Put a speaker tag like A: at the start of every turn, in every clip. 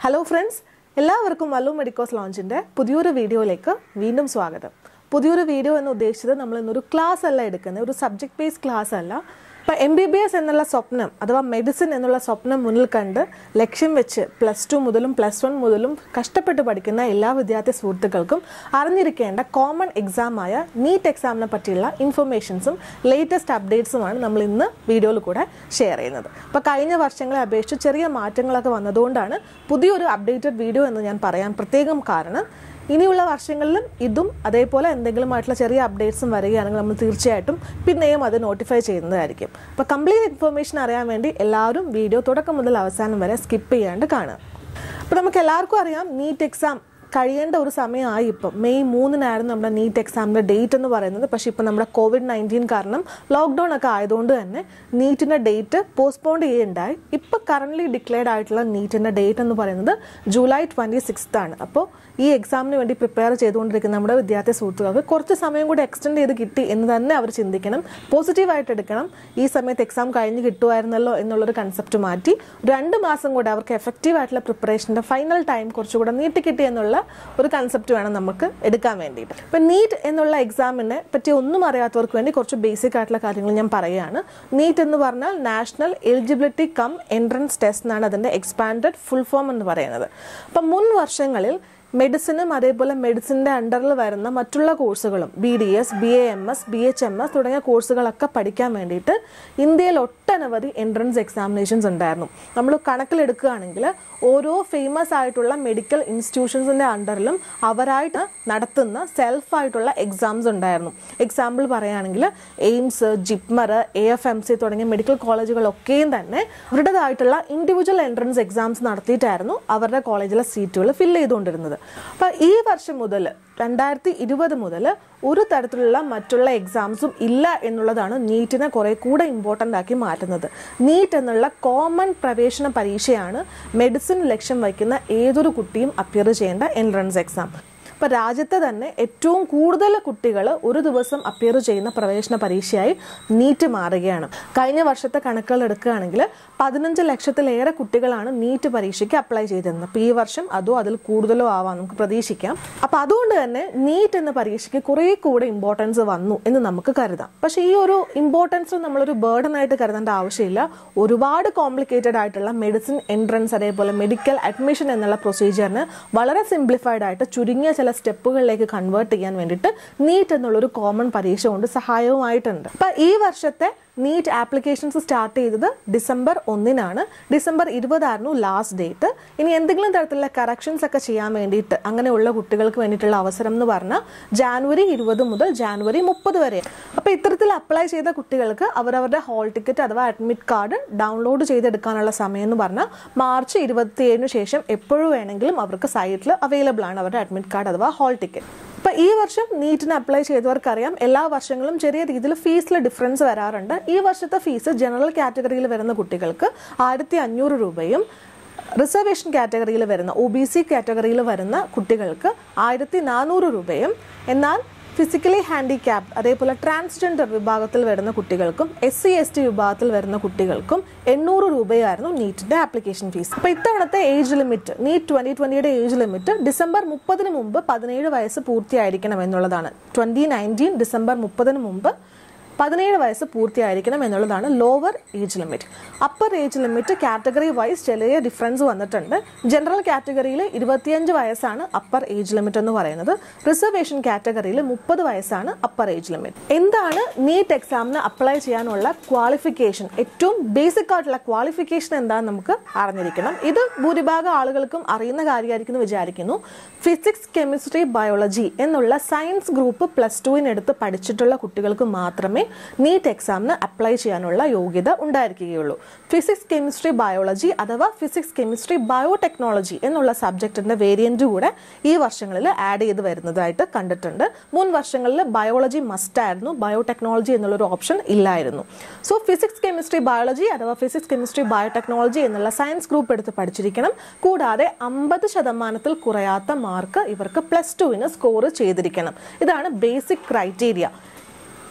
A: hello friends എല്ലാവർക്കും വല്ലു medicos ലോഞ്ചിൻ്റെ പുതിയൊരു വീഡിയോയിലേക്ക് വീണ്ടും സ്വാഗതം പുതിയൊരു വീഡിയോ എന്ന് ഉദ്ദേശിച്ചത് നമ്മൾ ഇന്നൊരു ക്ലാസ് അല്ല എടുക്കുന്നത് ഒരു സബ്ജക്ട് ബേസ്ഡ് ക്ലാസ് അല്ല ഇപ്പം എം ബി ബി എസ് എന്നുള്ള സ്വപ്നം അഥവാ മെഡിസിൻ എന്നുള്ള സ്വപ്നം മുന്നിൽ കണ്ട് ലക്ഷ്യം വെച്ച് പ്ലസ് ടു മുതലും പ്ലസ് വൺ മുതലും കഷ്ടപ്പെട്ട് പഠിക്കുന്ന എല്ലാ വിദ്യാർത്ഥി സുഹൃത്തുക്കൾക്കും അറിഞ്ഞിരിക്കേണ്ട കോമൺ എക്സാമായ നീറ്റ് എക്സാമിനെ പറ്റിയുള്ള ഇൻഫർമേഷൻസും ലേറ്റസ്റ്റ് അപ്ഡേറ്റ്സുമാണ് നമ്മൾ ഇന്ന് വീഡിയോയിൽ കൂടെ ഷെയർ ചെയ്യുന്നത് അപ്പോൾ കഴിഞ്ഞ വർഷങ്ങളെ അപേക്ഷിച്ച് ചെറിയ മാറ്റങ്ങളൊക്കെ വന്നതുകൊണ്ടാണ് പുതിയൊരു അപ്ഡേറ്റഡ് വീഡിയോ എന്ന് ഞാൻ പറയാൻ പ്രത്യേകം കാരണം ഇനിയുള്ള വർഷങ്ങളിലും ഇതും അതേപോലെ എന്തെങ്കിലുമായിട്ടുള്ള ചെറിയ അപ്ഡേറ്റ്സും വരികയാണെങ്കിൽ നമ്മൾ തീർച്ചയായിട്ടും പിന്നെയും അത് നോട്ടിഫൈ ചെയ്യുന്നതായിരിക്കും അപ്പോൾ കംപ്ലീറ്റ് ഇൻഫർമേഷൻ അറിയാൻ വേണ്ടി എല്ലാവരും വീഡിയോ തുടക്കം മുതൽ അവസാനം വരെ സ്കിപ്പ് ചെയ്യാണ്ട് കാണുക അപ്പോൾ നമുക്ക് എല്ലാവർക്കും അറിയാം നീറ്റ് എക്സാം കഴിയേണ്ട ഒരു സമയമായി ഇപ്പം മെയ് മൂന്നിനായിരുന്നു നമ്മുടെ നീറ്റ് എക്സാമിൻ്റെ ഡേറ്റ് എന്ന് പറയുന്നത് പക്ഷേ ഇപ്പം നമ്മുടെ കോവിഡ് നയൻറ്റീൻ കാരണം ലോക്ക്ഡൗൺ ഒക്കെ ആയതുകൊണ്ട് തന്നെ നീറ്റിൻ്റെ ഡേറ്റ് പോസ്റ്റ്പോൺ ചെയ്യുകയുണ്ടായി ഇപ്പം കറൻ്റ്ലി ഡിക്ലെയർഡ് ആയിട്ടുള്ള നീറ്റിൻ്റെ ഡേറ്റ് എന്ന് പറയുന്നത് ജൂലൈ ട്വൻറ്റി സിക്സ്ത് ആണ് അപ്പോൾ ഈ എക്സാമിന് വേണ്ടി പ്രിപ്പയർ ചെയ്തുകൊണ്ടിരിക്കുന്ന നമ്മുടെ വിദ്യാർത്ഥി സുഹൃത്തുക്കൾക്ക് കുറച്ച് സമയം കൂടി എക്സ്റ്റെൻഡ് ചെയ്ത് കിട്ടി എന്ന് തന്നെ അവർ ചിന്തിക്കണം പോസിറ്റീവായിട്ട് എടുക്കണം ഈ സമയത്ത് എക്സാം കഴിഞ്ഞ് കിട്ടുമായിരുന്നല്ലോ എന്നുള്ളൊരു കൺസെപ്റ്റ് മാറ്റി രണ്ട് മാസം കൂടെ അവർക്ക് എഫക്റ്റീവ് ആയിട്ടുള്ള പ്രിപ്പറേഷൻ്റെ ഫൈനൽ ടൈം കുറച്ചുകൂടെ നീട്ടി കിട്ടി എന്നുള്ള ഒരു കൺസെപ്റ്റ് വേണം നമുക്ക് എടുക്കാൻ വേണ്ടിയിട്ട് ഇപ്പം നീറ്റ് എന്നുള്ള എക്സാമിനെ പറ്റി ഒന്നും അറിയാത്തവർക്ക് വേണ്ടി കുറച്ച് ബേസിക് ആയിട്ടുള്ള കാര്യങ്ങൾ ഞാൻ പറയുകയാണ് നീറ്റ് എന്ന് പറഞ്ഞാൽ national eligibility cum entrance test എന്നാണ് അതിൻ്റെ എക്സ്പാൻഡഡ് ഫുൾ ഫോം എന്ന് പറയുന്നത് അപ്പം മുൻ വർഷങ്ങളിൽ മെഡിസിനും അതേപോലെ മെഡിസിൻ്റെ അണ്ടറിൽ വരുന്ന മറ്റുള്ള കോഴ്സുകളും B D S B A M S B H M S തുടങ്ങിയ കോഴ്സുകളൊക്കെ പഠിക്കാൻ വേണ്ടിയിട്ട് ഇന്ത്യയിൽ ഒട്ടനവധി എൻട്രൻസ് എക്സാമിനേഷൻസ് ഉണ്ടായിരുന്നു നമ്മൾ കണക്കിലെടുക്കുകയാണെങ്കിൽ ഓരോ ഫേമസ് ആയിട്ടുള്ള മെഡിക്കൽ ഇൻസ്റ്റിറ്റ്യൂഷൻസിൻ്റെ അണ്ടറിലും അവരായിട്ട് നടത്തുന്ന സെൽഫായിട്ടുള്ള എക്സാംസ് ഉണ്ടായിരുന്നു എക്സാമ്പിൾ പറയുകയാണെങ്കിൽ AIIMS JIPMER A F M C തുടങ്ങിയ മെഡിക്കൽ കോളേജുകളൊക്കെയും തന്നെ അവരുടേതായിട്ടുള്ള ഇൻഡിവിജ്വൽ എൻട്രൻസ് എക്സാംസ് നടത്തിയിട്ടായിരുന്നു അവരുടെ കോളേജിലെ സീറ്റുകൾ ഫില്ല് ചെയ്തുകൊണ്ടിരുന്നത് അപ്പോൾ ഈ വർഷം മുതൽ രണ്ടായിരത്തി ഇരുപത് മുതൽ ഒരു തരത്തിലുള്ള മറ്റുള്ള എക്സാംസും ഇല്ല എന്നുള്ളതാണ് നീറ്റിനെ കുറെ കൂടെ ഇമ്പോർട്ടൻ്റ് ആക്കി മാറ്റുന്നത് നീറ്റ് എന്നുള്ള കോമൺ പ്രവേശന പരീക്ഷയാണ് മെഡിസിൻ ലക്ഷ്യം വയ്ക്കുന്ന ഏതൊരു കുട്ടിയും അപ്പിയർ ചെയ്യേണ്ട എൻട്രൻസ് എക്സാം ഇപ്പോൾ രാജ്യത്തെ തന്നെ ഏറ്റവും കൂടുതൽ കുട്ടികൾ ഒരു ദിവസം അപ്പിയർ ചെയ്യുന്ന പ്രവേശന പരീക്ഷയായി നീറ്റ് മാറുകയാണ് കഴിഞ്ഞ വർഷത്തെ കണക്കുകൾ എടുക്കുകയാണെങ്കിൽ പതിനഞ്ച് ലക്ഷത്തിലേറെ കുട്ടികളാണ് നീറ്റ് പരീക്ഷയ്ക്ക് അപ്ലൈ ചെയ്തിരുന്നത് അപ്പോൾ ഈ വർഷം അതോ അതിൽ കൂടുതലോ ആവാം നമുക്ക് പ്രതീക്ഷിക്കാം അപ്പോൾ അതുകൊണ്ട് തന്നെ നീറ്റ് എന്ന പരീക്ഷയ്ക്ക് കുറേ കൂടെ ഇമ്പോർട്ടൻസ് വന്നു എന്ന് നമുക്ക് കരുതാം പക്ഷേ ഈ ഒരു ഇമ്പോർട്ടൻസ് നമ്മളൊരു ബേർഡൻ ആയിട്ട് കരുതേണ്ട ആവശ്യമില്ല ഒരുപാട് കോംപ്ലിക്കേറ്റഡ് ആയിട്ടുള്ള മെഡിസിൻ എൻട്രൻസ് അതേപോലെ മെഡിക്കൽ അഡ്മിഷൻ എന്നുള്ള പ്രൊസീജിയറിന് വളരെ സിംപ്ലിഫൈഡ് ആയിട്ട് ചുരുങ്ങിയ ചില സ്റ്റെപ്പുകളിലേക്ക് കൺവേർട്ട് ചെയ്യാൻ വേണ്ടിയിട്ട് നീറ്റ് എന്നുള്ളൊരു കോമൺ പരീക്ഷ കൊണ്ട് സഹായവുമായിട്ടുണ്ട് അപ്പം ഈ വർഷത്തെ നീറ്റ് ആപ്ലിക്കേഷൻസ് സ്റ്റാർട്ട് ചെയ്തത് ഡിസംബർ ഒന്നിനാണ് ഡിസംബർ ഇരുപതായിരുന്നു ലാസ്റ്റ് ഡേറ്റ് ഇനി എന്തെങ്കിലും തരത്തിലുള്ള കറക്ഷൻസ് ഒക്കെ ചെയ്യാൻ വേണ്ടിയിട്ട് അങ്ങനെയുള്ള കുട്ടികൾക്ക് വേണ്ടിയിട്ടുള്ള അവസരം എന്ന് പറഞ്ഞാൽ ജാനുവരി ഇരുപത് മുതൽ ജാനുവരി മുപ്പത് വരെ അപ്പോൾ ഇത്തരത്തിൽ അപ്ലൈ ചെയ്ത കുട്ടികൾക്ക് അവരവരുടെ ഹോൾ ടിക്കറ്റ് അഥവാ അഡ്മിറ്റ് കാർഡ് ഡൗൺലോഡ് ചെയ്തെടുക്കാനുള്ള സമയം എന്ന് പറഞ്ഞാൽ മാർച്ച് ഇരുപത്തിയേഴിന് ശേഷം എപ്പോഴും വേണമെങ്കിലും അവർക്ക് സൈറ്റിൽ അവൈലബിൾ ആണ് അവരുടെ അഡ്മിറ്റ് കാർഡ് അഥവാ ഹോൾ ടിക്കറ്റ് ഇപ്പം ഈ വർഷം നീറ്റിന് അപ്ലൈ ചെയ്തവർക്കറിയാം എല്ലാ വർഷങ്ങളും ചെറിയ രീതിയിൽ ഫീസിൽ ഡിഫറൻസ് വരാറുണ്ട് ഈ വർഷത്തെ ഫീസ് ജനറൽ കാറ്റഗറിയിൽ വരുന്ന കുട്ടികൾക്ക് ആയിരത്തി അഞ്ഞൂറ് രൂപയും റിസർവേഷൻ കാറ്റഗറിയിൽ വരുന്ന ഒ ബി സി കാറ്റഗറിയിൽ വരുന്ന കുട്ടികൾക്ക് ആയിരത്തി നാനൂറ് രൂപയും എന്നാൽ ഫിസിക്കലി ഹാൻഡിക്യാപ്ഡ് അതേപോലെ ട്രാൻസ്ജെൻഡർ വിഭാഗത്തിൽ വരുന്ന കുട്ടികൾക്കും എസ് സി എസ് ടി വിഭാഗത്തിൽ വരുന്ന കുട്ടികൾക്കും എണ്ണൂറ് രൂപയായിരുന്നു നീറ്റിന്റെ ആപ്ലിക്കേഷൻ ഫീസ് അപ്പോൾ ഇത്തവണത്തെ ഏജ് ലിമിറ്റ് നീറ്റ് ട്വന്റി ട്വന്റിയുടെ ഏജ് ലിമിറ്റ് ഡിസംബർ മുപ്പതിന് മുമ്പ് പതിനേഴ് വയസ്സ് പൂർത്തിയായിരിക്കണം എന്നുള്ളതാണ് ട്വന്റി നയൻറ്റീൻ ഡിസംബർ മുപ്പതിന് മുമ്പ് പതിനേഴ് വയസ്സ് പൂർത്തിയായിരിക്കണം എന്നുള്ളതാണ് lower age limit upper age limit category wise ചെറിയ ഡിഫറൻസ് വന്നിട്ടുണ്ട് ജനറൽ കാറ്റഗറിയിൽ ഇരുപത്തിയഞ്ച് വയസ്സാണ് അപ്പർ ഏജ് ലിമിറ്റ് എന്ന് പറയുന്നത് റിസർവേഷൻ കാറ്റഗറിയിൽ മുപ്പത് വയസ്സാണ് അപ്പർ ഏജ് ലിമിറ്റ് എന്താണ് നീറ്റ് എക്സാമിന് അപ്ലൈ ചെയ്യാനുള്ള ക്വാളിഫിക്കേഷൻ ഏറ്റവും ബേസിക് ആയിട്ടുള്ള ക്വാളിഫിക്കേഷൻ എന്താണെന്ന് നമുക്ക് അറിഞ്ഞിരിക്കണം ഇത് ഭൂരിഭാഗം ആളുകൾക്കും അറിയുന്ന കാര്യമായിരിക്കും എന്ന് വിചാരിക്കുന്നു ഫിസിക്സ് കെമിസ്ട്രി ബയോളജി എന്നുള്ള സയൻസ് ഗ്രൂപ്പ് പ്ലസ് ടുവിനെടുത്ത് പഠിച്ചിട്ടുള്ള കുട്ടികൾക്ക് മാത്രമേ നീറ്റ് എക്സാമിന് അപ്ലൈ ചെയ്യാനുള്ള യോഗ്യത ഉണ്ടായിരിക്കുകയുള്ളൂ ഫിസിക്സ് കെമിസ്ട്രി ബയോളജി അഥവാ ഫിസിക്സ് കെമിസ്ട്രി ബയോടെക്നോളജി എന്നുള്ള സബ്ജക്റ്റിന്റെ വേരിയന്റ് കൂടെ ഈ വർഷങ്ങളിൽ ആഡ് ചെയ്ത് വരുന്നതായിട്ട് കണ്ടിട്ടുണ്ട് മുൻ വർഷങ്ങളിൽ ബയോളജി മസ്റ്റ് ആയിരുന്നു ബയോടെക്നോളജി എന്നുള്ളൊരു ഓപ്ഷൻ ഇല്ലായിരുന്നു സോ ഫിസിക്സ് കെമിസ്ട്രി ബയോളജി അഥവാ ഫിസിക്സ് കെമിസ്ട്രി ബയോടെക്നോളജി എന്നുള്ള സയൻസ് ഗ്രൂപ്പ് എടുത്ത് പഠിച്ചിരിക്കണം കൂടാതെ അമ്പത് ശതമാനത്തിൽ കുറയാത്ത മാർക്ക് ഇവർക്ക് പ്ലസ് ടുവിന് സ്കോർ ചെയ്തിരിക്കണം ഇതാണ് ബേസിക് ക്രൈറ്റീരിയ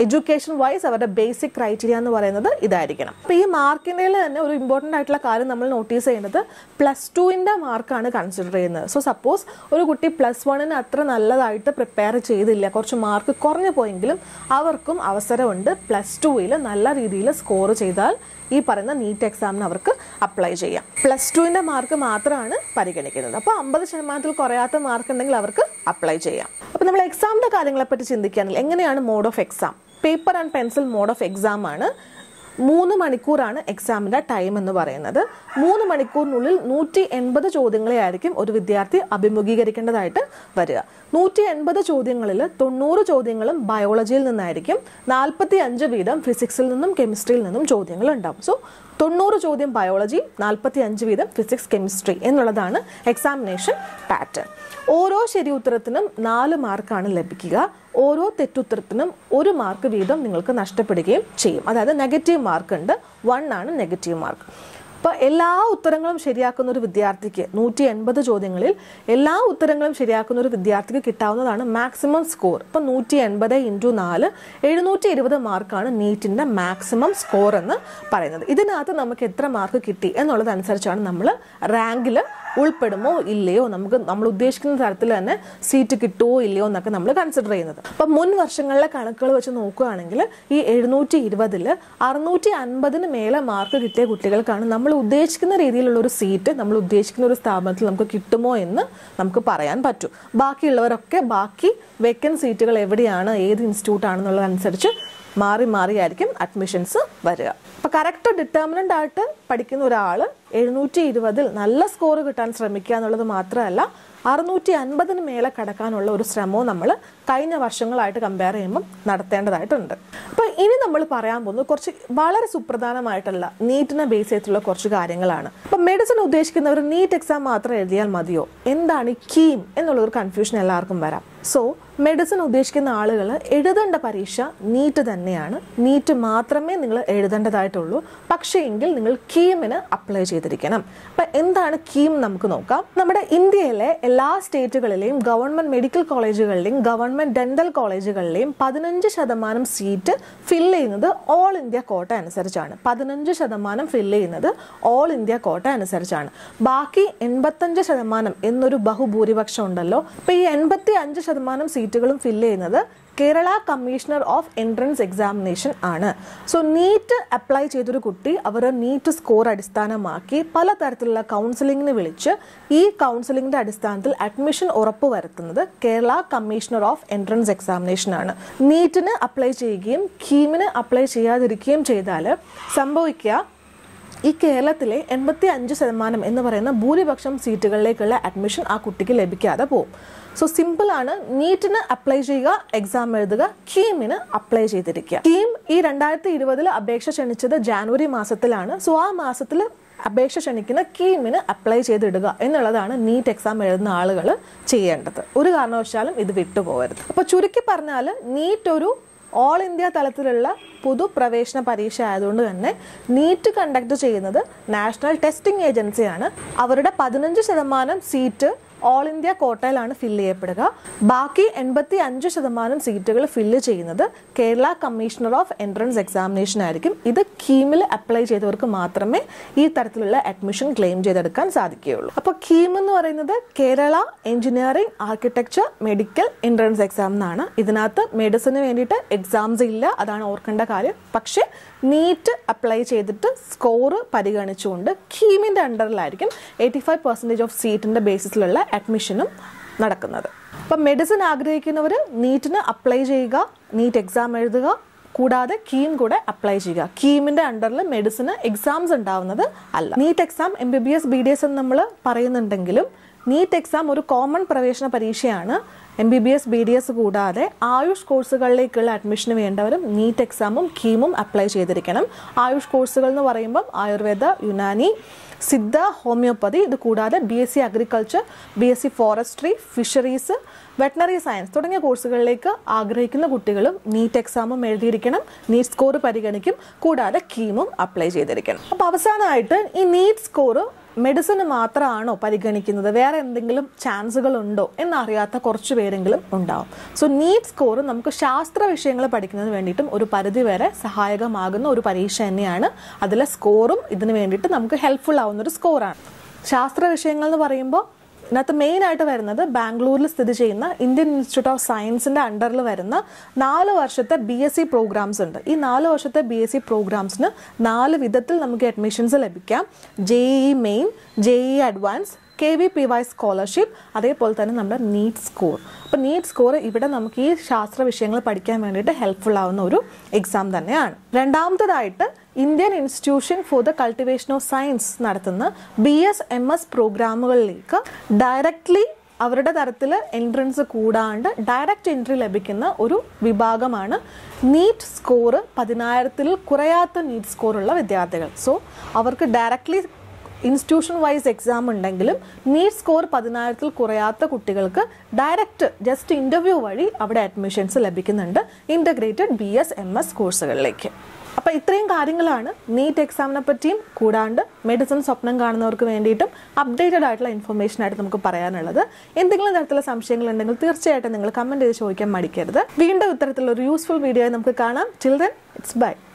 A: എഡ്യൂക്കേഷൻ വൈസ് അവരുടെ ബേസിക് ക്രൈറ്റീരിയ എന്ന് പറയുന്നത് ഇതായിരിക്കണം അപ്പോൾ ഈ മാർക്കിൻ്റെ തന്നെ ഒരു ഇമ്പോർട്ടൻ്റ് ആയിട്ടുള്ള കാര്യം നമ്മൾ നോട്ടീസ് ചെയ്യുന്നത് പ്ലസ് ടുവിൻ്റെ മാർക്കാണ് കൺസിഡർ ചെയ്യുന്നത് സോ സപ്പോസ് ഒരു കുട്ടി പ്ലസ് വണ്ണിന് അത്ര നല്ലതായിട്ട് പ്രിപ്പയർ ചെയ്തില്ല കുറച്ച് മാർക്ക് കുറഞ്ഞു പോയെങ്കിലും അവർക്കും അവസരമുണ്ട് പ്ലസ് ടുവിൽ നല്ല രീതിയിൽ സ്കോർ ചെയ്താൽ ഈ പറയുന്ന നീറ്റ് എക്സാമിന് അവർക്ക് അപ്ലൈ ചെയ്യാം പ്ലസ് ടുവിൻ്റെ മാർക്ക് മാത്രമാണ് പരിഗണിക്കുന്നത് അപ്പോൾ അമ്പത് ശതമാനത്തിൽ കുറയാത്ത മാർക്ക് ഉണ്ടെങ്കിൽ അവർക്ക് അപ്ലൈ ചെയ്യാം അപ്പോൾ നമ്മൾ എക്സാമിൻ്റെ കാര്യങ്ങളെപ്പറ്റി ചിന്തിക്കുകയാണെങ്കിൽ എങ്ങനെയാണ് mode of exam paper and pencil mode of exam ആണ് മൂന്ന് മണിക്കൂറാണ് എക്സാമിൻ്റെ ടൈം എന്ന് പറയുന്നത് മൂന്ന് മണിക്കൂറിനുള്ളിൽ നൂറ്റി എൺപത് ചോദ്യങ്ങളെ ആയിരിക്കും ഒരു വിദ്യാർത്ഥി അഭിമുഖീകരിക്കേണ്ടതായിട്ട് വരിക നൂറ്റി എൺപത് ചോദ്യങ്ങളിൽ തൊണ്ണൂറ് ചോദ്യങ്ങളും ബയോളജിയിൽ നിന്നായിരിക്കും നാൽപ്പത്തി അഞ്ച് വീതം ഫിസിക്സിൽ നിന്നും കെമിസ്ട്രിയിൽ നിന്നും ചോദ്യങ്ങൾ ഉണ്ടാവും സോ തൊണ്ണൂറ് ചോദ്യം ബയോളജി നാൽപ്പത്തി അഞ്ച് വീതം ഫിസിക്സ് കെമിസ്ട്രി എന്നുള്ളതാണ് എക്സാമിനേഷൻ പാറ്റേൺ ഓരോ ശരി ഉത്തരത്തിനും നാല് മാർക്കാണ് ലഭിക്കുക ഓരോ തെറ്റുത്തരത്തിനും ഒരു മാർക്ക് വീതം നിങ്ങൾക്ക് നഷ്ടപ്പെടുകയും ചെയ്യും അതായത് നെഗറ്റീവ് മാർക്ക് ഉണ്ട് വൺ ആണ് നെഗറ്റീവ് മാർക്ക് അപ്പോൾ എല്ലാ ഉത്തരങ്ങളും ശരിയാക്കുന്ന ഒരു വിദ്യാർത്ഥിക്ക് നൂറ്റി എൺപത് ചോദ്യങ്ങളിൽ എല്ലാ ഉത്തരങ്ങളും ശരിയാക്കുന്ന ഒരു വിദ്യാർത്ഥിക്ക് കിട്ടാവുന്നതാണ് മാക്സിമം സ്കോർ ഇപ്പം നൂറ്റി എൺപത് ഇൻറ്റു നാല് എഴുന്നൂറ്റി ഇരുപത് മാർക്കാണ് നീറ്റിൻ്റെ മാക്സിമം സ്കോർ എന്ന് പറയുന്നത് ഇതിനകത്ത് നമുക്ക് എത്ര മാർക്ക് കിട്ടി എന്നുള്ളതനുസരിച്ചാണ് നമ്മൾ റാങ്കിൽ ഉൾപ്പെടുമോ ഇല്ലയോ നമുക്ക് നമ്മൾ ഉദ്ദേശിക്കുന്ന തരത്തിൽ തന്നെ സീറ്റ് കിട്ടുമോ ഇല്ലയോ എന്നൊക്കെ നമ്മൾ കൺസിഡർ ചെയ്യുന്നത് അപ്പം മുൻ വർഷങ്ങളിലെ കണക്കുകൾ വെച്ച് നോക്കുകയാണെങ്കിൽ ഈ എഴുന്നൂറ്റി ഇരുപതിൽ അറുന്നൂറ്റി അൻപതിന് മേലെ മാർക്ക് കിട്ടിയ കുട്ടികൾക്കാണ് നമ്മൾ ഉദ്ദേശിക്കുന്ന രീതിയിലുള്ള ഒരു സീറ്റ് നമ്മൾ ഉദ്ദേശിക്കുന്ന ഒരു സ്ഥാപനത്തിൽ നമുക്ക് കിട്ടുമോ എന്ന് നമുക്ക് പറയാൻ പറ്റും ബാക്കിയുള്ളവരൊക്കെ ബാക്കി വെക്കൻ സീറ്റുകൾ എവിടെയാണ് ഏത് ഇൻസ്റ്റിറ്റ്യൂട്ടാണെന്നുള്ളതനുസരിച്ച് മാറി മാറിയായിരിക്കും അഡ്മിഷൻസ് വരിക അപ്പോൾ കറക്റ്റ് ഡിറ്റർമിനൻ്റ് ആയിട്ട് പഠിക്കുന്ന ഒരാൾ എഴുന്നൂറ്റി ഇരുപതിൽ നല്ല സ്കോർ കിട്ടാൻ ശ്രമിക്കുക എന്നുള്ളത് മാത്രമല്ല അറുന്നൂറ്റി അൻപതിന് മേലെ കടക്കാനുള്ള ഒരു ശ്രമവും നമ്മൾ കഴിഞ്ഞ വർഷങ്ങളായിട്ട് കമ്പയർ ചെയ്യുമ്പം നടത്തേണ്ടതായിട്ടുണ്ട് അപ്പോൾ ഇനി നമ്മൾ പറയാൻ പോകുന്നത് കുറച്ച് വളരെ സുപ്രധാനമായിട്ടുള്ള നീറ്റിനെ ബേസ് ചെയ്തിട്ടുള്ള കുറച്ച് കാര്യങ്ങളാണ് അപ്പം മെഡിസിൻ ഉദ്ദേശിക്കുന്നവർ നീറ്റ് എക്സാം മാത്രം എഴുതിയാൽ മതിയോ എന്താണ് ഈ കീം എന്നുള്ള ഒരു കൺഫ്യൂഷൻ എല്ലാവർക്കും വരാം സോ മെഡിസിൻ ഉദ്ദേശിക്കുന്ന ആളുകൾ എഴുതേണ്ട പരീക്ഷ നീറ്റ് തന്നെയാണ് നീറ്റ് മാത്രമേ നിങ്ങൾ എഴുതേണ്ടതായിട്ടുള്ളൂ പക്ഷേ എങ്കിൽ നിങ്ങൾ കീമിന് അപ്ലൈ ചെയ്തിരിക്കണം അപ്പം എന്താണ് കീം നമുക്ക് നോക്കാം നമ്മുടെ ഇന്ത്യയിലെ എല്ലാ സ്റ്റേറ്റുകളിലെയും ഗവൺമെന്റ് മെഡിക്കൽ കോളേജുകളിലെയും ഗവൺമെന്റ് ഡെന്റൽ കോളേജുകളിലെയും പതിനഞ്ച് ശതമാനം സീറ്റ് ഫില്ല് ചെയ്യുന്നത് ഓൾ ഇന്ത്യ കോട്ട അനുസരിച്ചാണ് പതിനഞ്ച് ശതമാനം ഫില്ല് ചെയ്യുന്നത് ഓൾ ഇന്ത്യ കോട്ട അനുസരിച്ചാണ് ബാക്കി എൺപത്തഞ്ച് ശതമാനം എന്നൊരു ബഹുഭൂരിപക്ഷം ഉണ്ടല്ലോ അപ്പൊ ഈ എൺപത്തി അഞ്ച് ശതമാനം സീറ്റുകളും ഫില്ല് ചെയ്യുന്നത് Kerala commissioner of entrance examination ആണ് സോ നീറ്റ് അപ്ലൈ ചെയ്തൊരു കുട്ടി അവർ നീറ്റ് സ്കോർ അടിസ്ഥാനമാക്കി പലതരത്തിലുള്ള കൗൺസിലിങ്ങിന് വിളിച്ച് ഈ കൗൺസിലിംഗിന്റെ അടിസ്ഥാനത്തിൽ അഡ്മിഷൻ ഉറപ്പുവരുത്തുന്നത് Kerala commissioner of entrance examination ആണ് നീറ്റിന് അപ്ലൈ ചെയ്യുകയും കീമിന് അപ്ലൈ ചെയ്യാതിരിക്കുകയും ചെയ്താൽ സംഭവിക്കുക ഈ കേരളത്തിലെ എൺപത്തി അഞ്ച് ശതമാനം എന്ന് പറയുന്ന ഭൂരിപക്ഷം സീറ്റുകളിലേക്കുള്ള അഡ്മിഷൻ ആ കുട്ടിക്ക് ലഭിക്കാതെ പോകും സോ സിമ്പിൾ ആണ് നീറ്റിന് അപ്ലൈ ചെയ്യുക എക്സാം എഴുതുക കീമിന് അപ്ലൈ ചെയ്തിരിക്കുക കീം ഈ രണ്ടായിരത്തി ഇരുപതിൽ അപേക്ഷ ക്ഷണിച്ചത് ജാനുവരി മാസത്തിലാണ് സോ ആ മാസത്തിൽ അപേക്ഷ ക്ഷണിക്കുന്ന കീമിന് അപ്ലൈ ചെയ്തിടുക എന്നുള്ളതാണ് നീറ്റ് എക്സാം എഴുതുന്ന ആളുകൾ ചെയ്യേണ്ടത് ഒരു കാരണവശാലും ഇത് വിട്ടുപോകരുത് അപ്പോൾ ചുരുക്കി പറഞ്ഞാൽ നീറ്റ് ഒരു ഓൾ ഇന്ത്യ തലത്തിലുള്ള പൊതുപ്രവേശന പരീക്ഷ ആയതുകൊണ്ട് തന്നെ നീറ്റ് കണ്ടക്ട് ചെയ്യുന്നത് നാഷണൽ ടെസ്റ്റിംഗ് ഏജൻസിയാണ് അവരുടെ പതിനഞ്ച് ശതമാനം സീറ്റ് ഓൾ ഇന്ത്യ കോട്ടയിലാണ് ഫില്ല് ചെയ്യപ്പെടുക ബാക്കി എൺപത്തി അഞ്ച് ശതമാനം സീറ്റുകൾ ഫില്ല് ചെയ്യുന്നത് Kerala commissioner of entrance examination ആയിരിക്കും ഇത് കീമിൽ അപ്ലൈ ചെയ്തവർക്ക് മാത്രമേ ഈ തരത്തിലുള്ള അഡ്മിഷൻ ക്ലെയിം ചെയ്തെടുക്കാൻ സാധിക്കുകയുള്ളൂ അപ്പോൾ കീം എന്ന് പറയുന്നത് Kerala engineering architecture medical entrance exam എന്നാണ് ഇതിനകത്ത് മെഡിസിന് വേണ്ടിയിട്ട് എക്സാംസ് ഇല്ല അതാണ് ഓർക്കേണ്ട കാര്യം പക്ഷേ നീറ്റ് അപ്ലൈ ചെയ്തിട്ട് സ്കോർ പരിഗണിച്ചുകൊണ്ട് കീമിൻ്റെ അണ്ടറിലായിരിക്കും എയ്റ്റി ഫൈവ് പെർസെൻറ്റേജ് ഓഫ് സീറ്റിൻ്റെ ബേസിസിലുള്ള അഡ്മിഷനും നടക്കുന്നത് അപ്പം മെഡിസിൻ ആഗ്രഹിക്കുന്നവർ നീറ്റിന് അപ്ലൈ ചെയ്യുക നീറ്റ് എക്സാം എഴുതുക കൂടാതെ കീം കൂടെ അപ്ലൈ ചെയ്യുക കീമിന്റെ അണ്ടറിൽ മെഡിസിന് എക്സാംസ് ഉണ്ടാവുന്നത് അല്ല NEET exam M B B S B D S എന്ന് നമ്മൾ പറയുന്നുണ്ടെങ്കിലും നീറ്റ് എക്സാം ഒരു കോമൺ പ്രവേശന പരീക്ഷയാണ് M B B S B D S കൂടാതെ ആയുഷ് കോഴ്സുകളിലേക്കുള്ള അഡ്മിഷന് വേണ്ടവരും നീറ്റ് എക്സാമും കീമും അപ്ലൈ ചെയ്തിരിക്കണം ആയുഷ് കോഴ്സുകൾ എന്ന് പറയുമ്പം ആയുർവേദ യുനാനി സിദ്ധ ഹോമിയോപ്പതി ഇത് കൂടാതെ B S C agriculture B S C forestry fisheries veterinary science തുടങ്ങിയ കോഴ്സുകളിലേക്ക് ആഗ്രഹിക്കുന്ന കുട്ടികളും നീറ്റ് എക്സാമും എഴുതിയിരിക്കണം നീറ്റ് സ്കോർ പരിഗണിക്കും കൂടാതെ കീമും അപ്ലൈ ചെയ്തിരിക്കണം അപ്പോൾ അവസാനമായിട്ട് ഈ നീറ്റ് സ്കോർ മെഡിസിന് മാത്രമാണോ പരിഗണിക്കുന്നത് വേറെ എന്തെങ്കിലും ചാൻസുകൾ ഉണ്ടോ എന്നറിയാത്ത കുറച്ച് പേരെങ്കിലും ഉണ്ടാവും സോ നീറ്റ് സ്കോർ നമുക്ക് ശാസ്ത്ര വിഷയങ്ങൾ പഠിക്കുന്നതിന് വേണ്ടിയിട്ടും ഒരു പരിധി വരെ സഹായകമാകുന്ന ഒരു പരീക്ഷ തന്നെയാണ് അതിലെ സ്കോറും ഇതിന് വേണ്ടിയിട്ട് നമുക്ക് ഹെൽപ്ഫുൾ ആവുന്ന ഒരു സ്കോറാണ് ശാസ്ത്ര വിഷയങ്ങൾ എന്ന് പറയുമ്പോൾ ഇതിനകത്ത് മെയിൻ ആയിട്ട് വരുന്നത് ബാംഗ്ലൂരിൽ സ്ഥിതി ചെയ്യുന്ന ഇന്ത്യൻ ഇൻസ്റ്റിറ്റ്യൂട്ട് ഓഫ് സയൻസിന്റെ അണ്ടറിൽ വരുന്ന നാല് വർഷത്തെ ബി എസ് സി പ്രോഗ്രാംസ് ഉണ്ട് ഈ നാല് വർഷത്തെ ബി എസ് സി പ്രോഗ്രാംസിന് നാല് വിധത്തിൽ നമുക്ക് അഡ്മിഷൻസ് ലഭിക്കാം J E main J E advance K V P Y scholarship അതേപോലെ തന്നെ നമ്മുടെ നീറ്റ് സ്കോർ അപ്പോൾ നീറ്റ് സ്കോർ ഇവിടെ നമുക്ക് ഈ ശാസ്ത്ര വിഷയങ്ങൾ പഠിക്കാൻ വേണ്ടിയിട്ട് ഹെൽപ്ഫുൾ ആവുന്ന ഒരു എക്സാം തന്നെയാണ് രണ്ടാമത്തതായിട്ട് Indian institution for the cultivation of science നടത്തുന്ന ബി എസ് എം എസ് പ്രോഗ്രാമുകളിലേക്ക് ഡയറക്റ്റ്ലി അവരുടെ തരത്തിൽ എൻട്രൻസ് കൂടാണ്ട് ഡയറക്റ്റ് എൻട്രി ലഭിക്കുന്ന ഒരു വിഭാഗമാണ് നീറ്റ് സ്കോർ പതിനായിരത്തിൽ കുറയാത്ത നീറ്റ് സ്കോറുള്ള വിദ്യാർത്ഥികൾ സോ അവർക്ക് ഡയറക്റ്റ്ലി ഇൻസ്റ്റിറ്റ്യൂഷൻ വൈസ് എക്സാം ഉണ്ടെങ്കിലും നീറ്റ് സ്കോർ പതിനായിരത്തിൽ കുറയാത്ത കുട്ടികൾക്ക് ഡയറക്റ്റ് ജസ്റ്റ് ഇൻ്റർവ്യൂ വഴി അവിടെ അഡ്മിഷൻസ് ലഭിക്കുന്നുണ്ട് integrated B S M S കോഴ്സുകളിലേക്ക് അപ്പോൾ ഇത്രയും കാര്യങ്ങളാണ് നീറ്റ് എക്സാമിനെ പറ്റിയും കൂടാണ്ട് മെഡിസിൻ സ്വപ്നം കാണുന്നവർക്ക് വേണ്ടിയിട്ടും അപ്ഡേറ്റഡ് ആയിട്ടുള്ള ഇൻഫർമേഷൻ ആയിട്ട് നമുക്ക് പറയാനുള്ളത് എന്തെങ്കിലും തരത്തിലുള്ള സംശയങ്ങൾ ഉണ്ടെങ്കിൽ തീർച്ചയായിട്ടും നിങ്ങൾ കമൻറ്റ് ചെയ്ത് ചോദിക്കാൻ മടിക്കരുത് വീണ്ടും ഇത്തരത്തിലുള്ള ഒരു യൂസ്ഫുൾ വീഡിയോ നമുക്ക് കാണാം ചിൽഡ്രൻ ഇറ്റ്സ് ബൈ